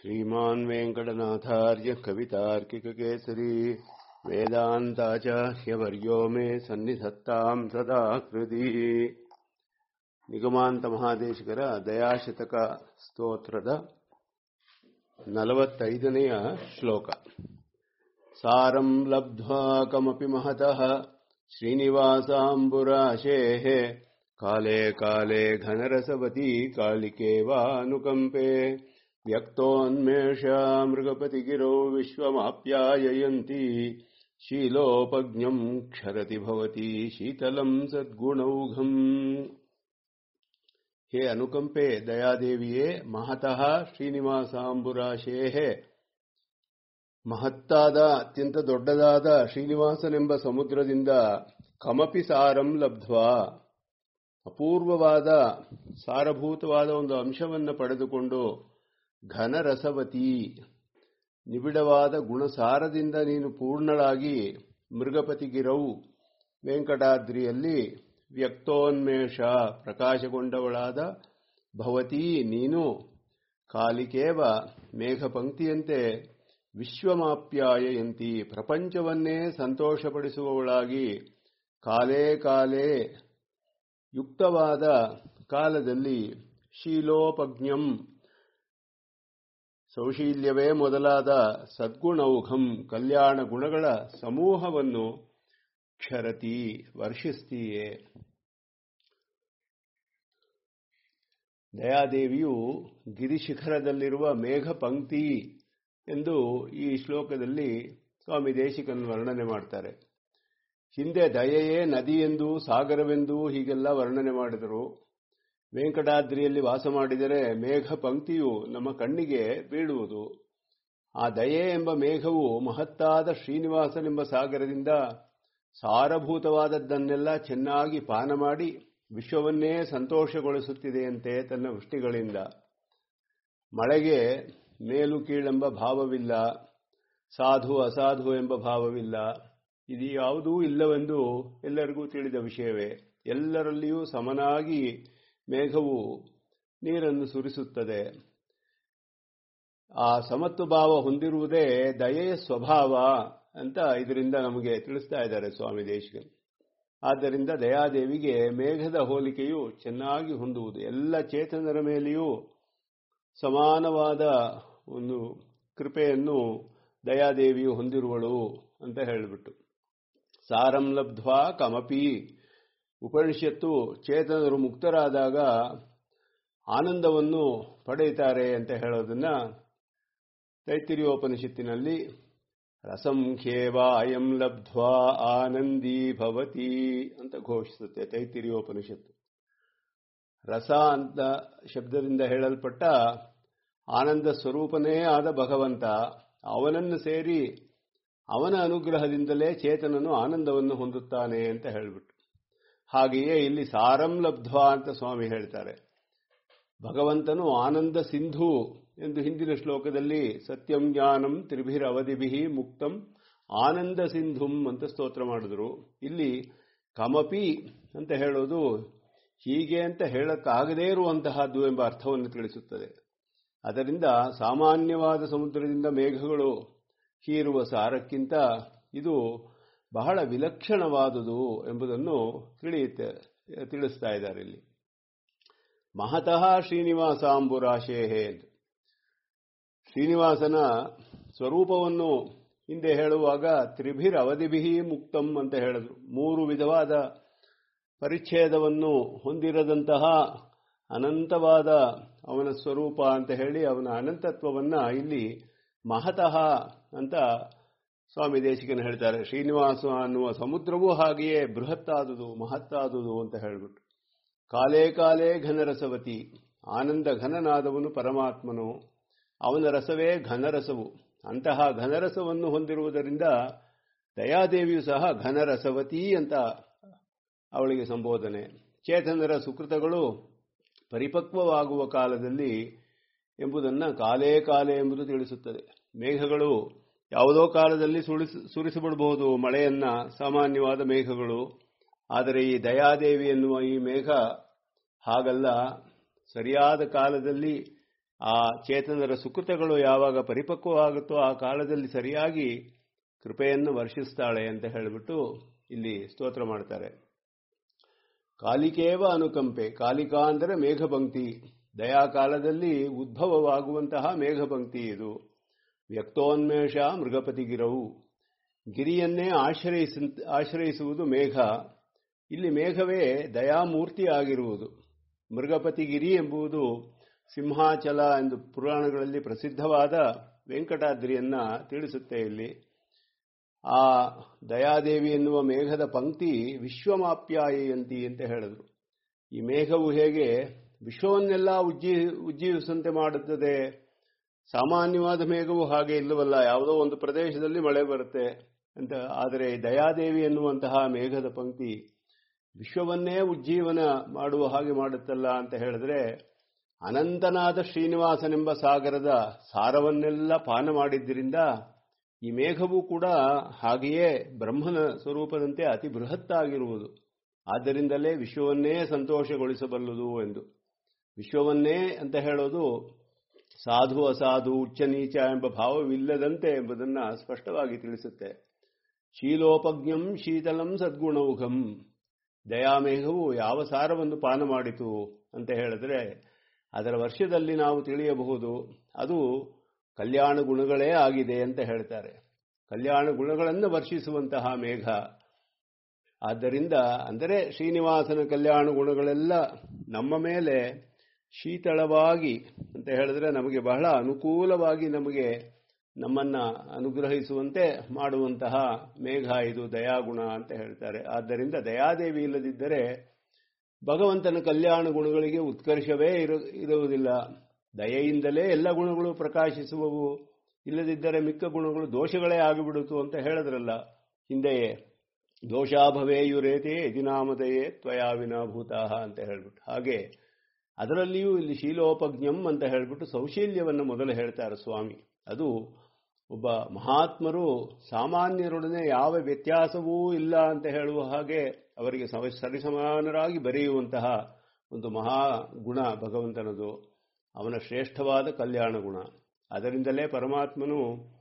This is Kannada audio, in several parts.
श्रीमान् वेङ्कटनाथार्य कवितार्किककेसरी वेदान्ताचार्यवर्यो मे सन्निधत्ताम् सदा कृति ನಿಗಮಾಂತ ಮಹಾದೇಶಿಕರ ದಯಾಶತಕ ಸ್ತೋತ್ರದ ನಲವತ್ತೈದನೆಯ ಶ್ಲೋಕ ಸಾರಂ ಲಬ್ಧ್ವಾ ಕಮಪಿ ಮಹತಃ ಶ್ರೀನಿವಾಸಾಂಬುರಾಶೇಃ ಕಾಲೇ ಕಾಲೇ ಘನರಸವತಿ ಕಾಳಿಕೇವಾನುಕಂಪೆ ವ್ಯಕ್ತೋನ್ಮೇಷ ಮೃಗಪತಿಗಿರೌ ವಿಶ್ವಮಾಪ್ಯಾಯಯಂತಿ ಶೀಲೋಪಜ್ಞಂ ಕ್ಷರತಿ ಭವತಿ ಶೀತಲಂ ಸದ್ಗುಣೌಘಂ ಹೇ ಅನುಕಂಪೆ ದಯಾದೇವಿಯೇ ಮಹತಃ ಶ್ರೀನಿವಾಸಾಂಬುರಾಶೇಹೆ ಮಹತ್ತಾದ ಅತ್ಯಂತ ದೊಡ್ಡದಾದ ಶ್ರೀನಿವಾಸನೆಂಬ ಸಮುದ್ರದಿಂದ ಕಮಪಿ ಸಾರಂ ಲಬ್ಧ್ವಾ ಅಪೂರ್ವವಾದ ಸಾರಭೂತವಾದ ಒಂದು ಅಂಶವನ್ನು ಪಡೆದುಕೊಂಡು ಘನರಸವತಿ ನಿಬಿಡವಾದ ಗುಣಸಾರದಿಂದ ನೀನು ಪೂರ್ಣಳಾಗಿ ಮೃಗಪತಿಗಿರೌ ವೆಂಕಟಾದ್ರಿಯಲ್ಲಿ ವ್ಯಕ್ತೋನ್ಮೇಷ ಪ್ರಕಾಶಗೊಂಡವಳಾದ ಭವತಿ ನೀನು ಕಾಲಿಕೇವ ಮೇಘಪಂಕ್ತಿಯಂತೆ ವಿಶ್ವಮಾಪ್ಯಾಯಂತಿ ಪ್ರಪಂಚವನ್ನೇ ಸಂತೋಷಪಡಿಸುವವಳಾಗಿ ಕಾಲೇ ಕಾಲೇ ಯುಕ್ತವಾದ ಕಾಲದಲ್ಲಿ ಶೀಲೋಪಜ್ಞಂ ಸೌಶೀಲ್ಯವೇ ಮೊದಲಾದ ಸದ್ಗುಣೌಘಂ ಕಲ್ಯಾಣ ಗುಣಗಳ ಸಮೂಹವನ್ನು ಕ್ಷರತಿ ವರ್ಷಿಸ್ತೀಯೇ ದಯಾದೇವಿಯು ಗಿರಿಶಿಖರದಲ್ಲಿರುವ ಮೇಘ ಪಂಕ್ತಿ ಎಂದು ಈ ಶ್ಲೋಕದಲ್ಲಿ ಸ್ವಾಮಿ ದೇಶಿಕನ್ ವರ್ಣನೆ ಮಾಡ್ತಾರೆ ಹಿಂದೆ ದಯೆಯೇ ನದಿಯೆಂದು ಸಾಗರವೆಂದು ಹೀಗೆಲ್ಲ ವರ್ಣನೆ ಮಾಡಿದರು ವೆಂಕಟಾದ್ರಿಯಲ್ಲಿ ವಾಸ ಮಾಡಿದರೆ ಮೇಘ ಪಂಕ್ತಿಯು ನಮ್ಮ ಕಣ್ಣಿಗೆ ಬೀಳುವುದು ಆ ದಯೆ ಎಂಬ ಮೇಘವು ಮಹತ್ತಾದ ಶ್ರೀನಿವಾಸನೆಂಬ ಸಾಗರದಿಂದ ಸಾರಭೂತವಾದದ್ದನ್ನೆಲ್ಲ ಚೆನ್ನಾಗಿ ಪಾನ ಮಾಡಿ ವಿಶ್ವವನ್ನೇ ಸಂತೋಷಗೊಳಿಸುತ್ತಿದೆಯಂತೆ ತನ್ನ ವೃಷ್ಟಿಗಳಿಂದ ಮಳೆಗೆ ಮೇಲು ಕೀಳೆಂಬ ಭಾವವಿಲ್ಲ ಸಾಧು ಅಸಾಧು ಎಂಬ ಭಾವವಿಲ್ಲ ಇದು ಯಾವುದೂ ಇಲ್ಲವೆಂದು ಎಲ್ಲರಿಗೂ ತಿಳಿದ ವಿಷಯವೇ ಎಲ್ಲರಲ್ಲಿಯೂ ಸಮನಾಗಿ ಮೇಘವು ನೀರನ್ನು ಸುರಿಸುತ್ತದೆ ಆ ಸಮತ್ವ ಭಾವ ಹೊಂದಿರುವುದೇ ದಯೆಯ ಸ್ವಭಾವ ಅಂತ ಇದರಿಂದ ನಮಗೆ ತಿಳಿಸ್ತಾ ಇದ್ದಾರೆ ಸ್ವಾಮಿ ದೇಶಿಕನ್ ಆದ್ದರಿಂದ ದಯಾದೇವಿಗೆ ಮೇಘದ ಹೋಲಿಕೆಯು ಚೆನ್ನಾಗಿ ಹೊಂದುವುದು ಎಲ್ಲ ಚೇತನರ ಮೇಲೆಯೂ ಸಮಾನವಾದ ಒಂದು ಕೃಪೆಯನ್ನು ದಯಾದೇವಿಯು ಹೊಂದಿರುವಳು ಅಂತ ಹೇಳಿಬಿಟ್ಟು ಸಾರಂ ಲಬ್ಧ್ವಾ ಕಮಪಿ ಉಪನಿಷತ್ತು ಚೇತನರು ಮುಕ್ತರಾದಾಗ ಆನಂದವನ್ನು ಪಡೆಯುತ್ತಾರೆ ಅಂತ ಹೇಳೋದನ್ನ ತೈತಿರಿಯೋಪನಿಷತ್ತಿನಲ್ಲಿ ರಸಂಖ್ಯೇವ ಅಯಂ ಲಬ್ಧ್ವಾ ಆನಂದಿ ಭವತಿ ಅಂತ ಘೋಷಿಸುತ್ತೆ ತೈತಿರಿಯೋಪನಿಷತ್ತು ರಸ ಅಂತ ಶಬ್ದದಿಂದ ಹೇಳಲ್ಪಟ್ಟ ಆನಂದ ಸ್ವರೂಪನೇ ಆದ ಭಗವಂತ ಅವನನ್ನು ಸೇರಿ ಅವನ ಅನುಗ್ರಹದಿಂದಲೇ ಚೇತನನು ಆನಂದವನ್ನು ಹೊಂದುತ್ತಾನೆ ಅಂತ ಹೇಳಿಬಿಟ್ಟು ಹಾಗೆಯೇ ಇಲ್ಲಿ ಸಾರಂ ಲಬ್ಧ್ವಾ ಅಂತ ಸ್ವಾಮಿ ಹೇಳ್ತಾರೆ ಭಗವಂತನು ಆನಂದ ಸಿಂಧು ಎಂದು ಹಿಂದಿನ ಶ್ಲೋಕದಲ್ಲಿ ಸತ್ಯಂ ಜ್ಞಾನಂ ತ್ರಿಭಿರ್ ಅವಧಿಭಿ ಮುಕ್ತಂ ಆನಂದ ಸಿಂಧುಂ ಅಂತ ಸ್ತೋತ್ರ ಮಾಡಿದ್ರು ಇಲ್ಲಿ ಕಮಪಿ ಅಂತ ಹೇಳೋದು ಹೀಗೆ ಅಂತ ಹೇಳಕ್ಕಾಗದೇ ಇರುವಂತಹದ್ದು ಎಂಬ ಅರ್ಥವನ್ನು ತಿಳಿಸುತ್ತದೆ ಅದರಿಂದ ಸಾಮಾನ್ಯವಾದ ಸಮುದ್ರದಿಂದ ಮೇಘಗಳು ಹೀರುವ ಸಾರಕ್ಕಿಂತ ಇದು ಬಹಳ ವಿಲಕ್ಷಣವಾದುದು ಎಂಬುದನ್ನು ತಿಳಿಯುತ್ತೆ ತಿಳಿಸ್ತಾ ಇದ್ದಾರೆ ಇಲ್ಲಿ ಮಹತಃ ಶ್ರೀನಿವಾಸಾಂಬುರಾಶೇಹೇ ಎಂದು ಶ್ರೀನಿವಾಸನ ಸ್ವರೂಪವನ್ನು ಹಿಂದೆ ಹೇಳುವಾಗ ತ್ರಿಭಿರ್ ಅವಧಿಭಿ ಮುಕ್ತಂ ಅಂತ ಹೇಳಿದ್ರು ಮೂರು ವಿಧವಾದ ಪರಿಚ್ಛೇದವನ್ನು ಹೊಂದಿರದಂತಹ ಅನಂತವಾದ ಅವನ ಸ್ವರೂಪ ಅಂತ ಹೇಳಿ ಅವನ ಅನಂತತ್ವವನ್ನು ಇಲ್ಲಿ ಮಹತಃ ಅಂತ ಸ್ವಾಮಿ ದೇಶಿಕನ ಹೇಳ್ತಾರೆ ಶ್ರೀನಿವಾಸ ಅನ್ನುವ ಸಮುದ್ರವೂ ಹಾಗೆಯೇ ಬೃಹತ್ತಾದುದು ಮಹತ್ತಾದುದು ಅಂತ ಹೇಳಿಬಿಟ್ಟು ಕಾಲೇ ಕಾಲೇ ಘನರಸವತಿ ಆನಂದ ಘನನಾದವನು ಪರಮಾತ್ಮನು ಅವನ ರಸವೇ ಘನರಸವು ಅಂತಹ ಘನರಸವನ್ನು ಹೊಂದಿರುವುದರಿಂದ ದಯಾದೇವಿಯು ಸಹ ಘನರಸವತಿ ಅಂತ ಅವಳಿಗೆ ಸಂಬೋಧನೆ ಚೇತನರ ಸುಕೃತಗಳು ಪರಿಪಕ್ವವಾಗುವ ಕಾಲದಲ್ಲಿ ಎಂಬುದನ್ನು ಕಾಲೇ ಕಾಲೇ ಎಂಬುದು ತಿಳಿಸುತ್ತದೆ ಮೇಘಗಳು ಯಾವುದೋ ಕಾಲದಲ್ಲಿ ಸುಳಿಸಿ ಸುರಿಸಿಬಿಡಬಹುದು ಮಳೆಯನ್ನ ಸಾಮಾನ್ಯವಾದ ಮೇಘಗಳು ಆದರೆ ಈ ದಯಾದೇವಿ ಎನ್ನುವ ಈ ಮೇಘ ಹಾಗಲ್ಲ ಸರಿಯಾದ ಕಾಲದಲ್ಲಿ ಆ ಚೇತನರ ಸುಕೃತಗಳು ಯಾವಾಗ ಪರಿಪಕ್ವವಾಗುತ್ತೋ ಆ ಕಾಲದಲ್ಲಿ ಸರಿಯಾಗಿ ಕೃಪೆಯನ್ನು ವರ್ಷಿಸ್ತಾಳೆ ಅಂತ ಹೇಳಿಬಿಟ್ಟು ಇಲ್ಲಿ ಸ್ತೋತ್ರ ಮಾಡ್ತಾರೆ ಕಾಲಿಕೇವ ಅನುಕಂಪೆ ಕಾಲಿಕಾ ಅಂದರೆ ಮೇಘಪಂಕ್ತಿ ದಯಾಕಾಲದಲ್ಲಿ ಉದ್ಭವವಾಗುವಂತಹ ಮೇಘಪಂಕ್ತಿ ಇದು ವ್ಯಕ್ತೋನ್ಮೇಷ ಮೃಗಪತಿಗಿರವು ಗಿರಿಯನ್ನೇ ಆಶ್ರಯಿಸ ಆಶ್ರಯಿಸುವುದು ಮೇಘ ಇಲ್ಲಿ ಮೇಘವೇ ದಯಾಮೂರ್ತಿ ಆಗಿರುವುದು ಮೃಗಪತಿಗಿರಿ ಎಂಬುದು ಸಿಂಹಾಚಲ ಎಂದು ಪುರಾಣಗಳಲ್ಲಿ ಪ್ರಸಿದ್ಧವಾದ ವೆಂಕಟಾದ್ರಿಯನ್ನ ತಿಳಿಸುತ್ತೆ ಇಲ್ಲಿ ಆ ದಯಾದೇವಿ ಎನ್ನುವ ಮೇಘದ ಪಂಕ್ತಿ ವಿಶ್ವಮಾಪ್ಯಾಯಂತಿ ಅಂತ ಹೇಳಿದ್ರು ಈ ಮೇಘವು ಹೇಗೆ ವಿಶ್ವವನ್ನೆಲ್ಲ ಉಜ್ಜಿ ಉಜ್ಜೀವಿಸಂತೆ ಮಾಡುತ್ತದೆ ಸಾಮಾನ್ಯವಾದ ಮೇಘವು ಹಾಗೆ ಇಲ್ಲವಲ್ಲ ಯಾವುದೋ ಒಂದು ಪ್ರದೇಶದಲ್ಲಿ ಮಳೆ ಬರುತ್ತೆ ಅಂತ ಆದರೆ ದಯಾದೇವಿ ಎನ್ನುವಂತಹ ಮೇಘದ ಪಂಕ್ತಿ ವಿಶ್ವವನ್ನೇ ಉಜ್ಜೀವನ ಮಾಡುವ ಹಾಗೆ ಮಾಡುತ್ತಲ್ಲ ಅಂತ ಹೇಳಿದ್ರೆ ಅನಂತನಾದ ಶ್ರೀನಿವಾಸನೆಂಬ ಸಾಗರದ ಸಾರವನ್ನೆಲ್ಲ ಪಾನ ಮಾಡಿದ್ದರಿಂದ ಈ ಮೇಘವು ಕೂಡ ಹಾಗೆಯೇ ಬ್ರಹ್ಮನ ಸ್ವರೂಪದಂತೆ ಅತಿ ಬೃಹತ್ತಾಗಿರುವುದು ಆದ್ದರಿಂದಲೇ ವಿಶ್ವವನ್ನೇ ಸಂತೋಷಗೊಳಿಸಬಲ್ಲದು ಎಂದು ವಿಶ್ವವನ್ನೇ ಅಂತ ಹೇಳೋದು ಸಾಧು ಅಸಾಧು ಉಚ್ಚ ನೀಚ ಎಂಬ ಭಾವವಿಲ್ಲದಂತೆ ಎಂಬುದನ್ನು ಸ್ಪಷ್ಟವಾಗಿ ತಿಳಿಸುತ್ತೆ ಶೀಲೋಪಜ್ಞಂ ಶೀತಲಂ ಸದ್ಗುಣೌಘಂ ದಯಾಮೇಘವು ಯಾವ ಸಾರವನ್ನು ಪಾನ ಮಾಡಿತು ಅಂತ ಹೇಳಿದ್ರೆ ಅದರ ವರ್ಷದಲ್ಲಿ ನಾವು ತಿಳಿಯಬಹುದು ಅದು ಕಲ್ಯಾಣ ಗುಣಗಳೇ ಆಗಿದೆ ಅಂತ ಹೇಳ್ತಾರೆ ಕಲ್ಯಾಣ ಗುಣಗಳನ್ನು ವರ್ಷಿಸುವಂತಹ ಮೇಘ ಆದ್ದರಿಂದ ಅಂದರೆ ಶ್ರೀನಿವಾಸನ ಕಲ್ಯಾಣ ಗುಣಗಳೆಲ್ಲ ನಮ್ಮ ಮೇಲೆ ಶೀತಳವಾಗಿ ಅಂತ ಹೇಳಿದ್ರೆ ನಮಗೆ ಬಹಳ ಅನುಕೂಲವಾಗಿ ನಮಗೆ ನಮ್ಮನ್ನ ಅನುಗ್ರಹಿಸುವಂತೆ ಮಾಡುವಂತಹ ಮೇಘ ಇದು ದಯಾಗುಣ ಅಂತ ಹೇಳ್ತಾರೆ ಆದ್ದರಿಂದ ದಯಾದೇವಿ ಇಲ್ಲದಿದ್ದರೆ ಭಗವಂತನ ಕಲ್ಯಾಣ ಗುಣಗಳಿಗೆ ಉತ್ಕರ್ಷವೇ ಇರು ಇರುವುದಿಲ್ಲ ದಯೆಯಿಂದಲೇ ಎಲ್ಲ ಗುಣಗಳು ಪ್ರಕಾಶಿಸುವವು ಇಲ್ಲದಿದ್ದರೆ ಮಿಕ್ಕ ಗುಣಗಳು ದೋಷಗಳೇ ಆಗಿಬಿಡುತ್ತು ಅಂತ ಹೇಳಿದ್ರಲ್ಲ ಹಿಂದೆಯೇ ದೋಷಾಭವೇಯುರೇತೆ ಯದಿನಾಮದಯೇ ತ್ವಯಾ ವಿನಾಭೂತಾಹ ಅಂತ ಹೇಳ್ಬಿಟ್ಟು ಹಾಗೆ ಅದರಲ್ಲಿಯೂ ಇಲ್ಲಿ ಶೀಲೋಪಜ್ಞಂ ಅಂತ ಹೇಳ್ಬಿಟ್ಟು ಸೌಶೀಲ್ಯವನ್ನು ಮೊದಲು ಹೇಳ್ತಾರೆ ಸ್ವಾಮಿ ಅದು ಒಬ್ಬ ಮಹಾತ್ಮರು ಸಾಮಾನ್ಯರೊಡನೆ ಯಾವ ವ್ಯತ್ಯಾಸವೂ ಇಲ್ಲ ಅಂತ ಹೇಳುವ ಹಾಗೆ ಅವರಿಗೆ ಸರಿಸಮಾನರಾಗಿ ಬರೆಯುವಂತಹ ಒಂದು ಮಹಾ ಗುಣ ಭಗವಂತನದು ಅವನ ಶ್ರೇಷ್ಠವಾದ ಕಲ್ಯಾಣ ಗುಣ ಅದರಿಂದಲೇ ಪರಮಾತ್ಮನು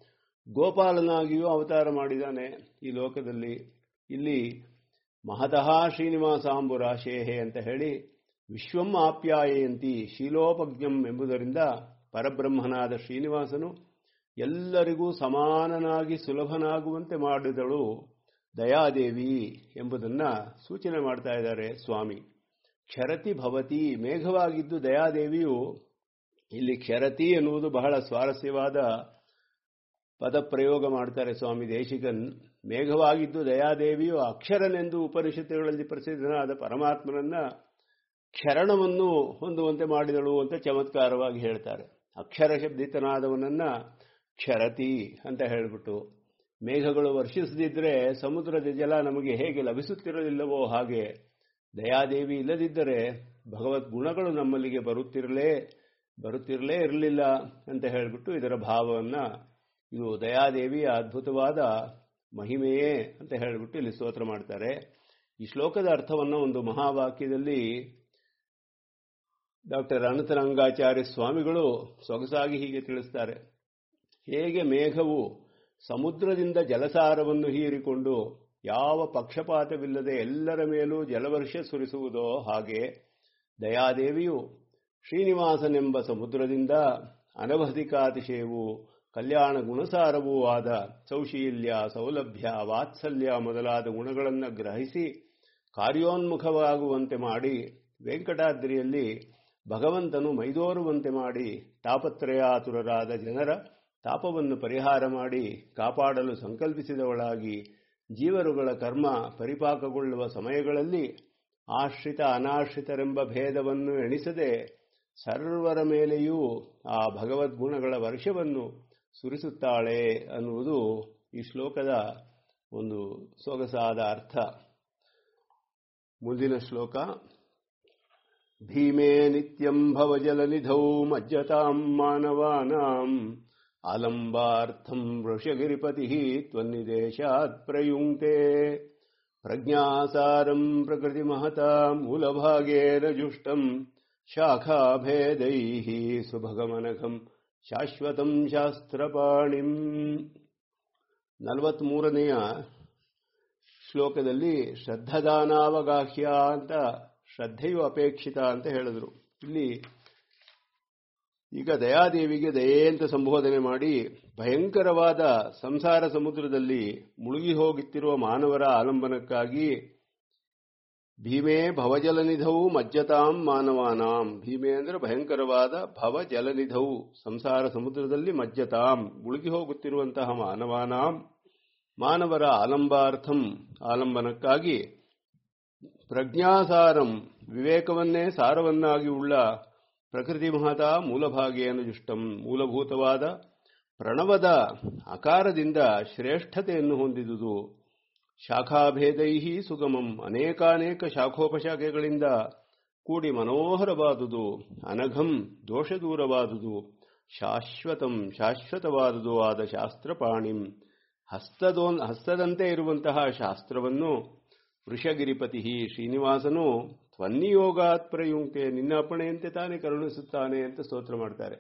ಗೋಪಾಲನಾಗಿಯೂ ಅವತಾರ ಮಾಡಿದ್ದಾನೆ ಈ ಲೋಕದಲ್ಲಿ ಇಲ್ಲಿ ಮಹತಃ ಶ್ರೀನಿವಾಸಾಂಬುರಾಶೇಹೆ ಅಂತ ಹೇಳಿ ವಿಶ್ವಂ ಆಪ್ಯಾಯಂತಿ ಶೀಲೋಪಜ್ಞಂ ಎಂಬುದರಿಂದ ಪರಬ್ರಹ್ಮನಾದ ಶ್ರೀನಿವಾಸನು ಎಲ್ಲರಿಗೂ ಸಮಾನನಾಗಿ ಸುಲಭನಾಗುವಂತೆ ಮಾಡಿದಳು ದಯಾದೇವಿ ಎಂಬುದನ್ನ ಸೂಚನೆ ಮಾಡ್ತಾ ಇದ್ದಾರೆ ಸ್ವಾಮಿ ಕ್ಷರತಿ ಭವತಿ ಮೇಘವಾಗಿದ್ದು ದಯಾದೇವಿಯು ಇಲ್ಲಿ ಕ್ಷರತಿ ಎನ್ನುವುದು ಬಹಳ ಸ್ವಾರಸ್ಯವಾದ ಪದ ಪ್ರಯೋಗ ಮಾಡ್ತಾರೆ ಸ್ವಾಮಿ ದೇಶಿಕನ್ ಮೇಘವಾಗಿದ್ದು ದಯಾದೇವಿಯು ಅಕ್ಷರನೆಂದು ಉಪನಿಷತ್ತುಗಳಲ್ಲಿ ಪ್ರಸಿದ್ಧನಾದ ಪರಮಾತ್ಮನನ್ನ ಕ್ಷರಣವನ್ನು ಹೊಂದುವಂತೆ ಮಾಡಿದಳು ಅಂತ ಚಮತ್ಕಾರವಾಗಿ ಹೇಳ್ತಾರೆ ಅಕ್ಷರ ಶಬ್ದಿತನಾದವನನ್ನ ಕ್ಷರತಿ ಅಂತ ಹೇಳಿಬಿಟ್ಟು ಮೇಘಗಳು ವರ್ಷಿಸದಿದ್ದರೆ ಸಮುದ್ರದ ಜಲ ನಮಗೆ ಹೇಗೆ ಲಭಿಸುತ್ತಿರಲಿಲ್ಲವೋ ಹಾಗೆ ದಯಾದೇವಿ ಇಲ್ಲದಿದ್ದರೆ ಭಗವದ್ ಗುಣಗಳು ನಮ್ಮಲ್ಲಿಗೆ ಬರುತ್ತಿರಲೇ ಬರುತ್ತಿರಲೇ ಇರಲಿಲ್ಲ ಅಂತ ಹೇಳಿಬಿಟ್ಟು ಇದರ ಭಾವವನ್ನ ಇದು ದಯಾದೇವಿಯ ಅದ್ಭುತವಾದ ಮಹಿಮೆಯೇ ಅಂತ ಹೇಳಿಬಿಟ್ಟು ಇಲ್ಲಿ ಸ್ತೋತ್ರ ಮಾಡ್ತಾರೆ ಈ ಶ್ಲೋಕದ ಅರ್ಥವನ್ನು ಒಂದು ಮಹಾವಾಕ್ಯದಲ್ಲಿ ಡಾಕ್ಟರ್ ಅನಂತರಂಗಾಚಾರ್ಯ ಸ್ವಾಮಿಗಳು ಸೊಗಸಾಗಿ ಹೀಗೆ ತಿಳಿಸ್ತಾರೆ ಹೇಗೆ ಮೇಘವು ಸಮುದ್ರದಿಂದ ಜಲಸಾರವನ್ನು ಹೀರಿಕೊಂಡು ಯಾವ ಪಕ್ಷಪಾತವಿಲ್ಲದೆ ಎಲ್ಲರ ಮೇಲೂ ಜಲವರ್ಷ ಸುರಿಸುವುದೋ ಹಾಗೆ ದಯಾದೇವಿಯು ಶ್ರೀನಿವಾಸನೆಂಬ ಸಮುದ್ರದಿಂದ ಅನವಧಿಕಾತಿಶಯವು ಕಲ್ಯಾಣ ಗುಣಸಾರವೂ ಆದ ಸೌಶೀಲ್ಯ ಸೌಲಭ್ಯ ವಾತ್ಸಲ್ಯ ಮೊದಲಾದ ಗುಣಗಳನ್ನು ಗ್ರಹಿಸಿ ಕಾರ್ಯೋನ್ಮುಖವಾಗುವಂತೆ ಮಾಡಿ ವೆಂಕಟಾದ್ರಿಯಲ್ಲಿ ಭಗವಂತನು ಮೈದೋರುವಂತೆ ಮಾಡಿ ತಾಪತ್ರಯಾತುರರಾದ ಜನರ ತಾಪವನ್ನು ಪರಿಹಾರ ಮಾಡಿ ಕಾಪಾಡಲು ಸಂಕಲ್ಪಿಸಿದವಳಾಗಿ ಜೀವರುಗಳ ಕರ್ಮ ಪರಿಪಾಕಗೊಳ್ಳುವ ಸಮಯಗಳಲ್ಲಿ ಆಶ್ರಿತ ಅನಾಶ್ರಿತರೆಂಬ ಭೇದವನ್ನು ಎಣಿಸದೆ ಸರ್ವರ ಮೇಲೆಯೂ ಆ ಭಗವದ್ಗುಣಗಳ ವರ್ಷವನ್ನು ಸುರಿಸುತ್ತಾಳೆ ಅನ್ನುವುದು ಈ ಶ್ಲೋಕದ ಒಂದು ಸೊಗಸಾದ ಅರ್ಥ ಮುಂದಿನ ಶ್ಲೋಕ ಭೀಮೇ ನಿತ್ಯಂ ಭವಜಲನಿಧೌ ಮಜ್ಜತಾಂ ಮಾನವಾನಾಂ ಆಲಂಬಾರ್ಥಂ ವೃಷಗಿರಿಪತಿ ತ್ವನ್ನಿದೇಶಾತ್ ಪ್ರಯುಂಕ್ತೆ ಪ್ರಜ್ಞಾಸಾರಂ ಪ್ರಕೃತಿ ಮಹತಾ ಮೂಲಭಾಗೇನ ಜುಷ್ಟಂ ಶಾಖಾಭೇದೈಃ ಸುಭಗಮನಘಂ ಶಾಶ್ವತಂ ಶಾಸ್ತ್ರಪಾಣಿಂ ನಲವತ್ಮೂರನೆಯ ಶ್ಲೋಕದಲ್ಲಿ ಶ್ರದ್ಧದಾನಾವಗಾಹ್ಯ ಅಂತ ಶ್ರದ್ಧೆಯು ಅಪೇಕ್ಷಿತ ಅಂತ ಹೇಳಿದ್ರು ಇಲ್ಲಿ ಈಗ ದಯಾದೇವಿಗೆ ದಯೆ ಅಂತ ಸಂಬೋಧನೆ ಮಾಡಿ ಭಯಂಕರವಾದ ಸಂಸಾರ ಸಮುದ್ರದಲ್ಲಿ ಮುಳುಗಿ ಹೋಗುತ್ತಿರುವ ಮಾನವರ ಆಲಂಬನಕ್ಕಾಗಿ ಭೀಮೇ ಭವಜಲನಿಧವು ಮಜ್ಜತಾಂ ಮಾನವಾನಾಂ ಭೀಮೆ ಅಂದರೆ ಭಯಂಕರವಾದ ಭವಜಲನಿಧವು ಸಂಸಾರ ಸಮುದ್ರದಲ್ಲಿ ಮಜ್ಜತಾಂ ಮುಳುಗಿ ಹೋಗುತ್ತಿರುವಂತಹ ಮಾನವಾನಾಂ ಮಾನವರ ಆಲಂಬಾರ್ಥಂ ಆಲಂಬನಕ್ಕಾಗಿ ಪ್ರಜ್ಞಾಸಾರಂ ವಿವೇಕವನ್ನೇ ಸಾರವನ್ನಾಗಿ ಉಳ್ಳ ಪ್ರಕೃತಿ ಮಹತ ಮೂಲಭಾಗೇನು ಜುಷ್ಟಂ ಮೂಲಭೂತವಾದ ಪ್ರಣವದ ಆಕಾರದಿಂದ ಶ್ರೇಷ್ಠತೆಯನ್ನು ಹೊಂದಿದುದು ಶಾಖಾಭೇದೈ ಸುಗಮಂ ಅನೇಕಾನೇಕ ಶಾಖೋಪಶಾಖೆಗಳಿಂದ ಕೂಡಿ ಮನೋಹರವಾದುದು ಅನಘಂ ದೋಷದೂರವಾದುದು ಶಾಶ್ವತಂ ಶಾಶ್ವತವಾದುದು ಆದ ಶಾಸ್ತ್ರಪಾಣಿಂ ಹಸ್ತದೋ ಹಸ್ತದಂತೆ ಇರುವಂತಹ ಶಾಸ್ತ್ರವನ್ನು ವೃಷಗಿರಿಪತಿ ಶ್ರೀನಿವಾಸನು ತ್ವನ್ನಿಯೋಗಾತ್ ಪ್ರಯುಕ್ತೆ ನಿನ್ನ ಅಪ್ಪಣೆಯಂತೆ ತಾನೇ ಕರುಣಿಸುತ್ತಾನೆ ಅಂತ ಸ್ತೋತ್ರ ಮಾಡ್ತಾರೆ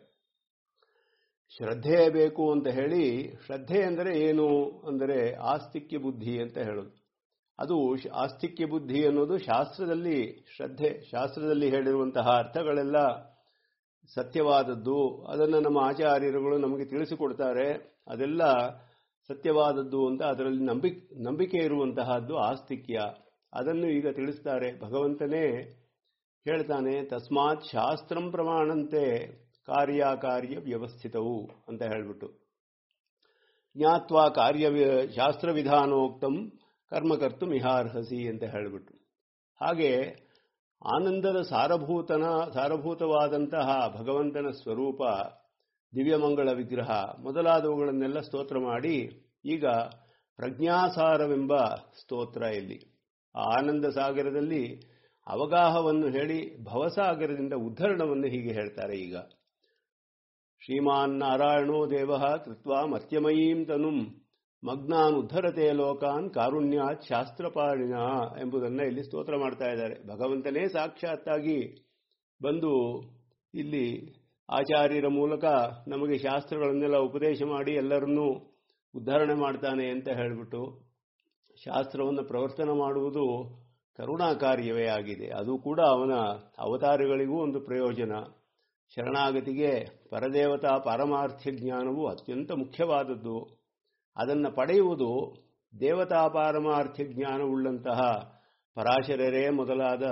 ಶ್ರದ್ಧೆ ಬೇಕು ಅಂತ ಹೇಳಿ ಶ್ರದ್ಧೆ ಅಂದರೆ ಏನು ಅಂದರೆ ಆಸ್ತಿಕ್ಯ ಬುದ್ಧಿ ಅಂತ ಹೇಳೋದು ಅದು ಆಸ್ತಿಕ್ಯ ಬುದ್ಧಿ ಅನ್ನೋದು ಶಾಸ್ತ್ರದಲ್ಲಿ ಶ್ರದ್ಧೆ ಶಾಸ್ತ್ರದಲ್ಲಿ ಹೇಳಿರುವಂತಹ ಅರ್ಥಗಳೆಲ್ಲ ಸತ್ಯವಾದದ್ದು ಅದನ್ನು ನಮ್ಮ ಆಚಾರ್ಯರುಗಳು ನಮಗೆ ತಿಳಿಸಿಕೊಡ್ತಾರೆ ಅದೆಲ್ಲ ಸತ್ಯವಾದದ್ದು ಅಂತ ಅದರಲ್ಲಿ ನಂಬಿಕೆ ನಂಬಿಕೆ ಇರುವಂತಹದ್ದು ಆಸ್ತಿಕ್ಯ ಅದನ್ನು ಈಗ ತಿಳಿಸ್ತಾರೆ ಭಗವಂತನೇ ಹೇಳ್ತಾನೆ ತಸ್ಮಾತ್ ಶಾಸ್ತ್ರಂ ಪ್ರಮಾಣಂತೆ ಕಾರ್ಯಕಾರ್ಯ ವ್ಯವಸ್ಥಿತವು ಅಂತ ಹೇಳ್ಬಿಟ್ಟು ಜ್ಞಾತ್ವಾ ಕಾರ್ಯ ಶಾಸ್ತ್ರ ವಿಧಾನೋಕ್ತಂ ಕರ್ಮಕರ್ತು ಮಿಹಾರ್ಹಸಿ ಅಂತ ಹೇಳಿಬಿಟ್ಟು ಹಾಗೆ ಆನಂದದ ಸಾರಭೂತನ ಸಾರಭೂತವಾದಂತಹ ಭಗವಂತನ ಸ್ವರೂಪ ದಿವ್ಯಮಂಗಳ ವಿಗ್ರಹ ಮೊದಲಾದವುಗಳನ್ನೆಲ್ಲ ಸ್ತೋತ್ರ ಮಾಡಿ ಈಗ ಪ್ರಜ್ಞಾಸಾರವೆಂಬ ಸ್ತೋತ್ರ ಇಲ್ಲಿ ಆ ಆನಂದ ಸಾಗರದಲ್ಲಿ ಅವಗಾಹವನ್ನು ಹೇಳಿ ಭವಸಾಗರದಿಂದ ಉದ್ಧರಣವನ್ನು ಹೀಗೆ ಹೇಳ್ತಾರೆ ಈಗ ಶ್ರೀಮಾನ್ ನಾರಾಯಣೋ ದೇವ ಕೃತ್ವ ಮರ್ತ್ಯಮಯೀಂ ತನುಂ ಮಗ್ನಾನ್ ಉದ್ಧರತೆ ಲೋಕಾನ್ ಕಾರುಣ್ಯಾತ್ ಶಾಸ್ತ್ರಪಾಣಿನ ಎಂಬುದನ್ನು ಇಲ್ಲಿ ಸ್ತೋತ್ರ ಮಾಡ್ತಾ ಇದ್ದಾರೆ ಭಗವಂತನೇ ಸಾಕ್ಷಾತ್ತಾಗಿ ಬಂದು ಇಲ್ಲಿ ಆಚಾರ್ಯರ ಮೂಲಕ ನಮಗೆ ಶಾಸ್ತ್ರಗಳನ್ನೆಲ್ಲ ಉಪದೇಶ ಮಾಡಿ ಎಲ್ಲರನ್ನೂ ಉದ್ಧಾರಣೆ ಮಾಡ್ತಾನೆ ಅಂತ ಹೇಳಿಬಿಟ್ಟು ಶಾಸ್ತ್ರವನ್ನು ಪ್ರವರ್ತನ ಮಾಡುವುದು ಕರುಣಾ ಕಾರ್ಯವೇ ಆಗಿದೆ ಅದು ಕೂಡ ಅವನ ಅವತಾರಗಳಿಗೂ ಒಂದು ಪ್ರಯೋಜನ ಶರಣಾಗತಿಗೆ ಪರದೇವತಾ ಪಾರಮಾರ್ಥ್ಯ ಜ್ಞಾನವು ಅತ್ಯಂತ ಮುಖ್ಯವಾದದ್ದು ಅದನ್ನು ಪಡೆಯುವುದು ದೇವತಾ ಪಾರಮಾರ್ಥ್ಯ ಜ್ಞಾನವುಳ್ಳಂತಹ ಪರಾಶರರೇ ಮೊದಲಾದ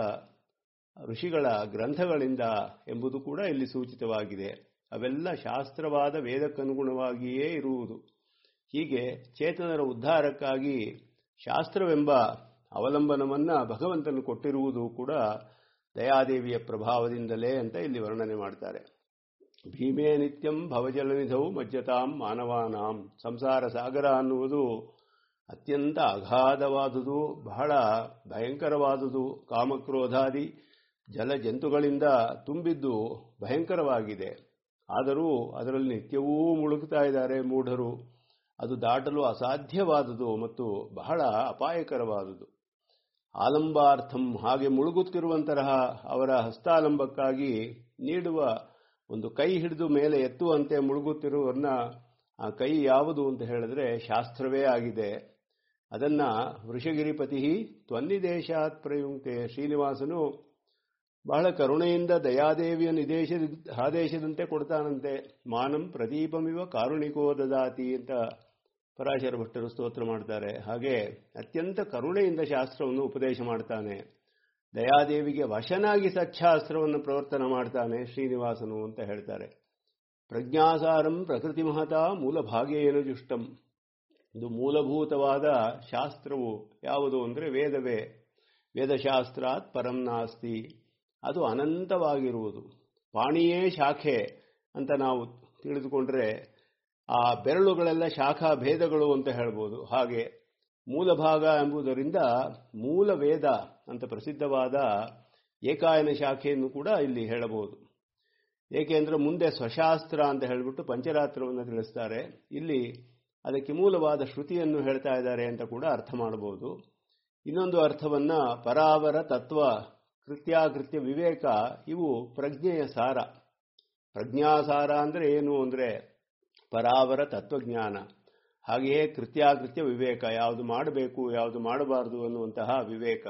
ಋಷಿಗಳ ಗ್ರಂಥಗಳಿಂದ ಎಂಬುದು ಕೂಡ ಇಲ್ಲಿ ಸೂಚಿತವಾಗಿದೆ ಅವೆಲ್ಲ ಶಾಸ್ತ್ರವಾದ ವೇದಕ್ಕನುಗುಣವಾಗಿಯೇ ಇರುವುದು ಹೀಗೆ ಚೇತನರ ಉದ್ಧಾರಕ್ಕಾಗಿ ಶಾಸ್ತ್ರವೆಂಬ ಅವಲಂಬನವನ್ನ ಭಗವಂತನು ಕೊಟ್ಟಿರುವುದು ಕೂಡ ದಯಾದೇವಿಯ ಪ್ರಭಾವದಿಂದಲೇ ಅಂತ ಇಲ್ಲಿ ವರ್ಣನೆ ಮಾಡ್ತಾರೆ ಭೀಮೇ ನಿತ್ಯಂ ಭವಜಲನಿಧೌ ಮಜ್ಜತಾಂ ಮಾನವಾನಾಂ ಸಂಸಾರ ಸಾಗರ ಅನ್ನುವುದು ಅತ್ಯಂತ ಅಗಾಧವಾದುದು ಬಹಳ ಭಯಂಕರವಾದುದು ಕಾಮಕ್ರೋಧಾದಿ ಜಲ ಜಂತುಗಳಿಂದ ತುಂಬಿದ್ದು ಭಯಂಕರವಾಗಿದೆ ಆದರೂ ಅದರಲ್ಲಿ ನಿತ್ಯವೂ ಮುಳುಗುತ್ತಾ ಇದ್ದಾರೆ ಮೂಢರು ಅದು ದಾಟಲು ಅಸಾಧ್ಯವಾದುದು ಮತ್ತು ಬಹಳ ಅಪಾಯಕರವಾದುದು ಆಲಂಬಾರ್ಥಂ ಹಾಗೆ ಮುಳುಗುತ್ತಿರುವಂತಹ ಅವರ ಹಸ್ತಾಲಂಬಕ್ಕಾಗಿ ನೀಡುವ ಒಂದು ಕೈ ಹಿಡಿದು ಮೇಲೆ ಎತ್ತುವಂತೆ ಮುಳುಗುತ್ತಿರುವನ್ನ ಆ ಕೈ ಯಾವುದು ಅಂತ ಹೇಳಿದ್ರೆ ಶಾಸ್ತ್ರವೇ ಆಗಿದೆ ಅದನ್ನ ವೃಷಗಿರಿಪತಿ ತ್ವನ್ನಿದೇಶಾತ್ ಪ್ರಯುಕ್ತೆ ಶ್ರೀನಿವಾಸನು ಬಹಳ ಕರುಣೆಯಿಂದ ದಯಾದೇವಿಯ ನಿದೇಶ ಆದೇಶದಂತೆ ಕೊಡ್ತಾನಂತೆ ಮಾನಂ ಪ್ರದೀಪಮಿವ ಕಾರುಣಿಕೋ ದದಾತಿ ಅಂತ ಪರಾಶರ ಭಟ್ಟರು ಸ್ತೋತ್ರ ಮಾಡ್ತಾರೆ ಹಾಗೆ ಅತ್ಯಂತ ಕರುಣೆಯಿಂದ ಶಾಸ್ತ್ರವನ್ನು ಉಪದೇಶ ಮಾಡ್ತಾನೆ ದಯಾದೇವಿಗೆ ವಶನಾಗಿ ಸಚ್ಛಾಸ್ತ್ರವನ್ನು ಪ್ರವರ್ತನ ಮಾಡ್ತಾನೆ ಶ್ರೀನಿವಾಸನು ಅಂತ ಹೇಳ್ತಾರೆ ಪ್ರಜ್ಞಾಸಾರಂ ಪ್ರಕೃತಿ ಮಹತ ಮೂಲಭಾಗೇನು ಜುಷ್ಟಂ ಇದು ಮೂಲಭೂತವಾದ ಶಾಸ್ತ್ರವು ಯಾವುದು ಅಂದರೆ ವೇದವೇ ವೇದಶಾಸ್ತ್ರಾತ್ ಪರಂ ನಾಸ್ತಿ ಅದು ಅನಂತವಾಗಿರುವುದು ಪಾಣಿಯೇ ಶಾಖೆ ಅಂತ ನಾವು ತಿಳಿದುಕೊಂಡ್ರೆ ಆ ಬೆರಳುಗಳೆಲ್ಲ ಶಾಖಾ ಭೇದಗಳು ಅಂತ ಹೇಳ್ಬೋದು ಹಾಗೆ ಮೂಲ ಭಾಗ ಎಂಬುದರಿಂದ ಮೂಲ ವೇದ ಅಂತ ಪ್ರಸಿದ್ಧವಾದ ಏಕಾಯನ ಶಾಖೆಯನ್ನು ಕೂಡ ಇಲ್ಲಿ ಹೇಳಬಹುದು ಏಕೆಂದರೆ ಮುಂದೆ ಸ್ವಶಾಸ್ತ್ರ ಅಂತ ಹೇಳಿಬಿಟ್ಟು ಪಂಚರಾತ್ರವನ್ನು ತಿಳಿಸ್ತಾರೆ ಇಲ್ಲಿ ಅದಕ್ಕೆ ಮೂಲವಾದ ಶ್ರುತಿಯನ್ನು ಹೇಳ್ತಾ ಇದ್ದಾರೆ ಅಂತ ಕೂಡ ಅರ್ಥ ಮಾಡಬಹುದು ಇನ್ನೊಂದು ಅರ್ಥವನ್ನ ಪರಾವರ ತತ್ವ ಕೃತ್ಯಾಕೃತ್ಯ ವಿವೇಕ ಇವು ಪ್ರಜ್ಞೆಯ ಸಾರ ಪ್ರಜ್ಞಾಸಾರ ಅಂದರೆ ಏನು ಅಂದರೆ ಪರಾವರ ತತ್ವಜ್ಞಾನ ಹಾಗೆಯೇ ಕೃತ್ಯಾಕೃತ್ಯ ವಿವೇಕ ಯಾವುದು ಮಾಡಬೇಕು ಯಾವುದು ಮಾಡಬಾರದು ಅನ್ನುವಂತಹ ವಿವೇಕ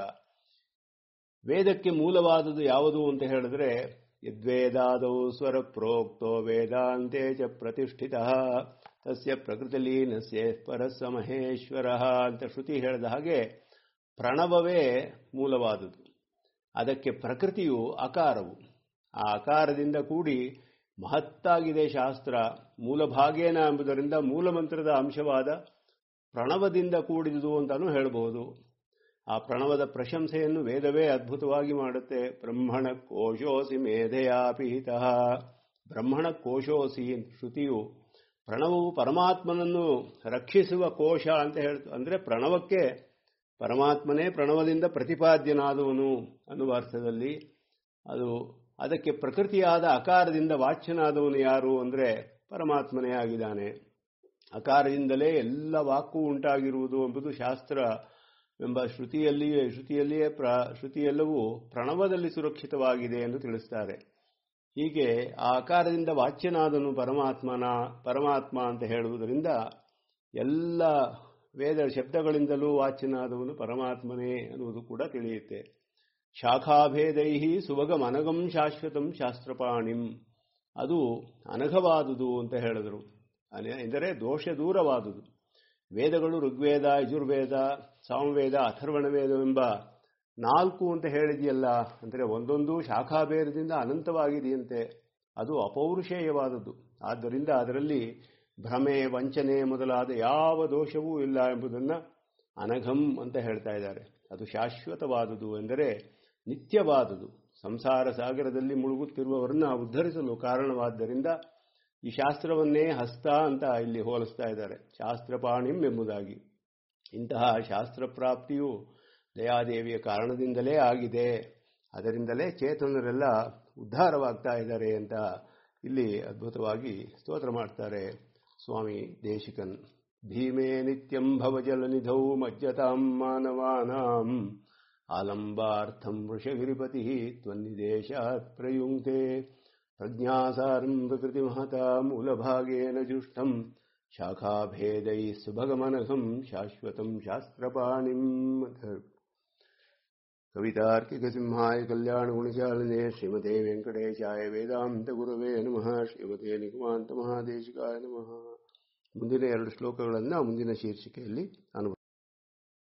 ವೇದಕ್ಕೆ ಮೂಲವಾದುದು ಯಾವುದು ಅಂತ ಹೇಳಿದ್ರೆ ಯದ್ವೇದಾದೌ ಸ್ವರ ಪ್ರೋಕ್ತೋ ವೇದಾಂತೆ ಚ ಪ್ರತಿಷ್ಠಿತ ತಸ್ಯ ಪ್ರಕೃತಿಲೀನಸ್ಯ ಪರಸ್ಸ ಮಹೇಶ್ವರ ಅಂತ ಶ್ರುತಿ ಹೇಳಿದ ಹಾಗೆ ಪ್ರಣವವೇ ಮೂಲವಾದುದು ಅದಕ್ಕೆ ಪ್ರಕೃತಿಯು ಅಕಾರವು ಆ ಅಕಾರದಿಂದ ಕೂಡಿ ಮಹತ್ತಾಗಿದೆ ಶಾಸ್ತ್ರ ಮೂಲಭಾಗೇನ ಎಂಬುದರಿಂದ ಮೂಲಮಂತ್ರದ ಅಂಶವಾದ ಪ್ರಣವದಿಂದ ಕೂಡಿದುದು ಅಂತಾನೂ ಹೇಳಬಹುದು ಆ ಪ್ರಣವದ ಪ್ರಶಂಸೆಯನ್ನು ವೇದವೇ ಅದ್ಭುತವಾಗಿ ಮಾಡುತ್ತೆ ಬ್ರಹ್ಮಣ ಕೋಶೋಸಿ ಮೇಧೆಯಾಪಿಹಿತ ಬ್ರಹ್ಮಣ ಕೋಶೋಸಿ ಶ್ರುತಿಯು ಪ್ರಣವವು ಪರಮಾತ್ಮನನ್ನು ರಕ್ಷಿಸುವ ಕೋಶ ಅಂತ ಹೇಳ್ತು ಅಂದರೆ ಪ್ರಣವಕ್ಕೆ ಪರಮಾತ್ಮನೇ ಪ್ರಣವದಿಂದ ಪ್ರತಿಪಾದ್ಯನಾದವನು ಅನ್ನುವ ಅರ್ಥದಲ್ಲಿ ಅದು ಅದಕ್ಕೆ ಪ್ರಕೃತಿಯಾದ ಅಕಾರದಿಂದ ವಾಚ್ಯನಾದವನು ಯಾರು ಅಂದರೆ ಪರಮಾತ್ಮನೇ ಆಗಿದ್ದಾನೆ ಅಕಾರದಿಂದಲೇ ಎಲ್ಲ ವಾಕು ಉಂಟಾಗಿರುವುದು ಎಂಬುದು ಶಾಸ್ತ್ರ ಎಂಬ ಶ್ರುತಿಯಲ್ಲಿಯೇ ಶ್ರುತಿಯಲ್ಲಿಯೇ ಪ್ರ ಶ್ರುತಿಯೆಲ್ಲವೂ ಪ್ರಣವದಲ್ಲಿ ಸುರಕ್ಷಿತವಾಗಿದೆ ಎಂದು ತಿಳಿಸ್ತಾರೆ ಹೀಗೆ ಆ ಆಕಾರದಿಂದ ವಾಚ್ಯನಾದನು ಪರಮಾತ್ಮನ ಪರಮಾತ್ಮ ಅಂತ ಹೇಳುವುದರಿಂದ ಎಲ್ಲ ವೇದ ಶಬ್ದಗಳಿಂದಲೂ ವಾಚ್ಯನಾದವನು ಪರಮಾತ್ಮನೇ ಅನ್ನುವುದು ಕೂಡ ತಿಳಿಯುತ್ತೆ ಶಾಖಾಭೇದೈ ಸುಭಗಂ ಅನಗಂ ಶಾಶ್ವತಂ ಶಾಸ್ತ್ರಪಾಣಿಂ ಅದು ಅನಘವಾದುದು ಅಂತ ಹೇಳಿದರು ಎಂದರೆ ದೋಷ ದೂರವಾದುದು ವೇದಗಳು ಋಗ್ವೇದ ಯಜುರ್ವೇದ ಸಾಮವೇದ ಅಥರ್ವಣ ವೇದವೆಂಬ ನಾಲ್ಕು ಅಂತ ಹೇಳಿದೆಯಲ್ಲ ಅಂದರೆ ಒಂದೊಂದು ಶಾಖಾಭೇದದಿಂದ ಅನಂತವಾಗಿದೆಯಂತೆ ಅದು ಅಪೌರುಷೇಯವಾದದ್ದು ಆದ್ದರಿಂದ ಅದರಲ್ಲಿ ಭ್ರಮೆ ವಂಚನೆ ಮೊದಲಾದ ಯಾವ ದೋಷವೂ ಇಲ್ಲ ಎಂಬುದನ್ನು ಅನಘಂ ಅಂತ ಹೇಳ್ತಾ ಇದ್ದಾರೆ ಅದು ಶಾಶ್ವತವಾದುದು ಎಂದರೆ ನಿತ್ಯವಾದುದು ಸಂಸಾರ ಸಾಗರದಲ್ಲಿ ಮುಳುಗುತ್ತಿರುವವರನ್ನ ಉದ್ಧರಿಸಲು ಕಾರಣವಾದ್ದರಿಂದ ಈ ಶಾಸ್ತ್ರವನ್ನೇ ಹಸ್ತ ಅಂತ ಇಲ್ಲಿ ಹೋಲಿಸ್ತಾ ಇದ್ದಾರೆ ಶಾಸ್ತ್ರಪಾಣಿಂ ಎಂಬುದಾಗಿ ಇಂತಹ ಶಾಸ್ತ್ರ ಪ್ರಾಪ್ತಿಯು ದಯಾದೇವಿಯ ಕಾರಣದಿಂದಲೇ ಆಗಿದೆ ಅದರಿಂದಲೇ ಚೇತನರೆಲ್ಲ ಉದ್ಧಾರವಾಗ್ತಾ ಇದ್ದಾರೆ ಅಂತ ಇಲ್ಲಿ ಅದ್ಭುತವಾಗಿ ಸ್ತೋತ್ರ ಮಾಡ್ತಾರೆ ಸ್ವಾಮಿ ದೇಶಿಕನ್ ಭೀಮೇ ನಿತ್ಯಂ ಭವಜಲನಿಧೌ ಮಜ್ಜತಾಂ ಮಾನವಾನಾಂ ಆಲಂಬಾರ್ಥಂ ವೃಷಗಿರಿಪತಿ ತ್ವನ್ನಿದೇಶಾತ್ ಪ್ರಯುಂಕ್ತೆ ಪ್ರಜ್ಞಾಸಾರಂ ಪ್ರಕೃತಿಮಹತಾ ಮೂಲಭಾಗೇನ ಜುಷ್ಟಂ ಶಾಖಾಭೇದೈ ಸುಭಗಮನಘಂ ಶಾಶ್ವತಂ ಶಾಸ್ತ್ರಪಾಣಿಂ ಕವಿತಾರ್ಕಿಕಸಿಂಹಾಯ ಕಲ್ಯಾಣಗುಣಶಾಲಿನೇ ಶ್ರೀಮತೆ ವೆಂಕಟೇಶಾಯ ವೇದಾಂತ ಗುರವೇ ನಮಃ ಶ್ರೀಮತೆ ನಿಗಮಾಂತ ಮಹಾದೇಶಿಕಾಯ ನಮಃ ಮುಂದಿನ ಎರಡು ಶ್ಲೋಕಗಳನ್ನು ಮುಂದಿನ ಶೀರ್ಷಿಕೆಯಲ್ಲಿ ಅನುಭವ